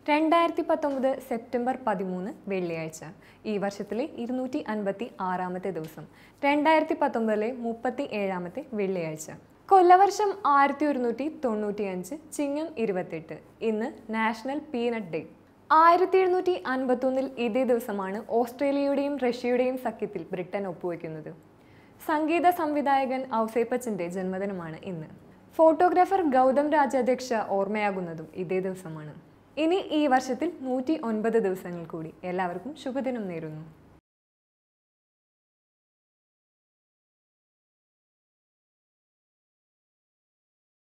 രണ്ടായിരത്തി പത്തൊമ്പത് സെപ്റ്റംബർ പതിമൂന്ന് വെള്ളിയാഴ്ച ഈ വർഷത്തിലെ ഇരുന്നൂറ്റി അൻപത്തി ആറാമത്തെ ദിവസം രണ്ടായിരത്തി പത്തൊമ്പതിലെ മുപ്പത്തി ഏഴാമത്തെ വെള്ളിയാഴ്ച കൊല്ലവർഷം ആയിരത്തി ഒരുന്നൂറ്റി തൊണ്ണൂറ്റി അഞ്ച് ചിങ്ങം ഇരുപത്തെട്ട് ഇന്ന് നാഷണൽ പീനട്ട് ഡേ ആയിരത്തി എഴുന്നൂറ്റി അൻപത്തൊന്നിൽ ഇതേ ദിവസമാണ് ഓസ്ട്രേലിയയുടെയും റഷ്യയുടെയും സഖ്യത്തിൽ ബ്രിട്ടൻ ഒപ്പുവെക്കുന്നത് സംഗീത സംവിധായകൻ ഔസേപ്പച്ചൻ്റെ ജന്മദിനമാണ് ഇന്ന് ഫോട്ടോഗ്രാഫർ ഗൗതം രാജാധ്യക്ഷ ഓർമ്മയാകുന്നതും ഇതേ ദിവസമാണ് ഇനി ഈ വർഷത്തിൽ നൂറ്റി ഒൻപത് ദിവസങ്ങൾ കൂടി എല്ലാവർക്കും ശുഭദിനം നേരുന്നു